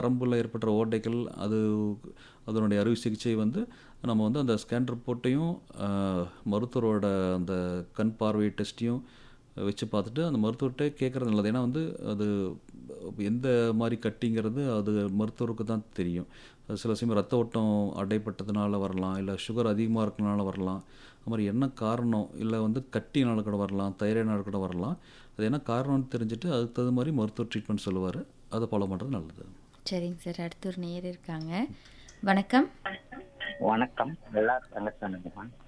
நரம்பில் ஏற்பட்ட ஓட்டைகள் அது அதனுடைய அறுவை சிகிச்சை வந்து நம்ம வந்து அந்த ஸ்கேன் ரிப்போர்ட்டையும் மருத்துவரோட அந்த கண் பார்வை டெஸ்ட்டையும் வச்சு பார்த்துட்டு அந்த மருத்துவர்கிட்ட கேட்குறது நல்லது ஏன்னா வந்து அது எந்த மாதிரி கட்டிங்கிறது அது மருத்துவருக்கு தான் தெரியும் அது சில சமயம் ரத்த ஓட்டம் அடைப்பட்டதுனால வரலாம் இல்லை சுகர் அதிகமாக இருக்கனால வரலாம் அது மாதிரி என்ன காரணம் இல்லை வந்து கட்டினால கூட வரலாம் தைராய்டுனால கூட வரலாம் அது என்ன காரணம்னு தெரிஞ்சுட்டு அதுக்கு தகுந்த மாதிரி மருத்துவ ட்ரீட்மெண்ட் சொல்லுவார் அதை ஃபாலோ பண்ணுறது நல்லது சரிங்க சார் அடுத்து ஒரு நேயர் இருக்காங்க வணக்கம் வணக்கம் நல்லா இருக்காங்க சொன்னீங்கம்மா